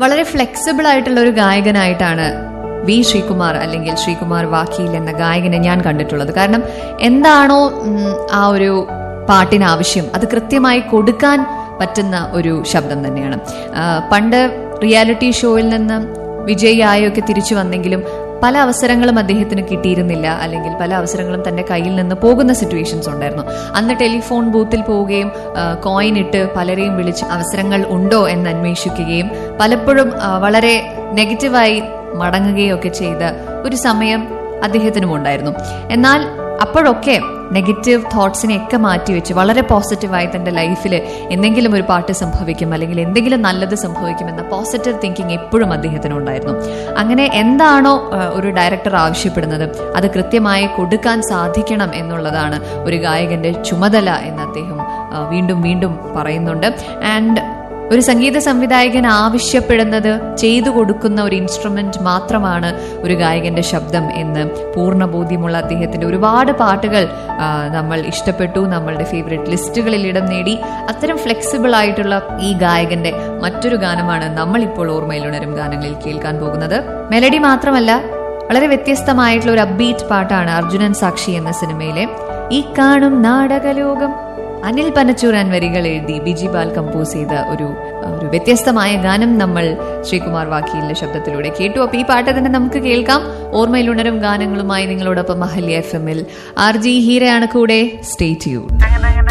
വളരെ ഫ്ലെക്സിബിൾ ആയിട്ടുള്ള ഒരു ഗായകനായിട്ടാണ് വി ശ്രീകുമാർ അല്ലെങ്കിൽ ശ്രീകുമാർ വാക്കീൽ എന്ന ഗായകനെ ഞാൻ കണ്ടിട്ടുള്ളത് കാരണം എന്താണോ ഉം, ആ ഒരു പാട്ടിന് ആവശ്യം അത് കൃത്യമായി കൊടുക്കാൻ പറ്റുന്ന ഒരു ശബ്ദം തന്നെയാണ് ആ, പണ്ട് റിയാലിറ്റി ഷോയിൽ നിന്ന് വിജയിയായൊക്കെ തിരിച്ചു വന്നെങ്കിലും പല അവസരങ്ങളും അദ്ദേഹത്തിന് കിട്ടിയിരുന്നില്ല അല്ലെങ്കിൽ പല അവസരങ്ങളും തന്റെ കയ്യിൽ നിന്ന് പോകുന്ന സിറ്റുവേഷൻസ് ഉണ്ടായിരുന്നു അന്ന് ടെലിഫോൺ ബൂത്തിൽ പോവുകയും കോയിൻ ഇട്ട് പലരെയും വിളിച്ച് അവസരങ്ങൾ ഉണ്ടോ എന്ന് അന്വേഷിക്കുകയും പലപ്പോഴും ആ, വളരെ നെഗറ്റീവായി മടങ്ങുകയും ഒക്കെ ചെയ്ത ഒരു സമയം അദ്ദേഹത്തിനും ഉണ്ടായിരുന്നു എന്നാൽ അപ്പോഴൊക്കെ നെഗറ്റീവ് തോട്ട്സിനെയൊക്കെ മാറ്റിവെച്ച് വളരെ പോസിറ്റീവായി തന്റെ ലൈഫിൽ എന്തെങ്കിലും ഒരു പാട്ട് സംഭവിക്കും അല്ലെങ്കിൽ എന്തെങ്കിലും നല്ലത് സംഭവിക്കുമെന്ന പോസിറ്റീവ് തിങ്കിങ് എപ്പോഴും അദ്ദേഹത്തിന് ഉണ്ടായിരുന്നു അങ്ങനെ എന്താണോ ആ, ഒരു ഡയറക്ടർ ആവശ്യപ്പെടുന്നത് അത് കൃത്യമായി കൊടുക്കാൻ സാധിക്കണം എന്നുള്ളതാണ് ഒരു ഗായകന്റെ ചുമതല എന്ന് അദ്ദേഹം ആ, വീണ്ടും വീണ്ടും പറയുന്നുണ്ട് ആൻഡ് ഒരു സംഗീത സംവിധായകൻ ആവശ്യപ്പെടുന്നത് ചെയ്തു കൊടുക്കുന്ന ഒരു ഇൻസ്ട്രുമെന്റ് മാത്രമാണ് ഒരു ഗായകന്റെ ശബ്ദം എന്ന് പൂർണ്ണ ബോധ്യമുള്ള അദ്ദേഹത്തിന്റെ ഒരുപാട് പാട്ടുകൾ ആ, നമ്മൾ ഇഷ്ടപ്പെട്ടു നമ്മളുടെ ഫേവറേറ്റ് ലിസ്റ്റുകളിൽ ഇടം നേടി അത്തരം ഫ്ലെക്സിബിൾ ആയിട്ടുള്ള ഈ ഗായകന്റെ മറ്റൊരു ഗാനമാണ് നമ്മൾ ഇപ്പോൾ ഓർമ്മയിൽ ഉണരും ഗാനങ്ങളിൽ കേൾക്കാൻ പോകുന്നത് മെലഡി മാത്രമല്ല വളരെ വ്യത്യസ്തമായിട്ടുള്ള ഒരു അബ്ബീറ്റ് പാട്ടാണ് അർജുനൻ സാക്ഷി എന്ന സിനിമയിലെ ഈ കാണും നാടകലോകം അനിൽ പനച്ചൂരാൻ വരികൾ എഴുതി ബിജി ബാൽ കമ്പോസ് ചെയ്ത ഒരു ഒരു വ്യത്യസ്തമായ ഗാനം നമ്മൾ ശ്രീകുമാർ വാക്കീലിന്റെ ശബ്ദത്തിലൂടെ കേട്ടു അപ്പൊ ഈ പാട്ട് തന്നെ നമുക്ക് കേൾക്കാം ഓർമ്മയിലുണരും ഗാനങ്ങളുമായി നിങ്ങളോടൊപ്പം മഹല്യ എഫ് എമ്മിൽ ആർ ജി ഹീരയാണ് കൂടെ സ്റ്റേ ട്യൂൺ അങ്ങനെ അങ്ങനെ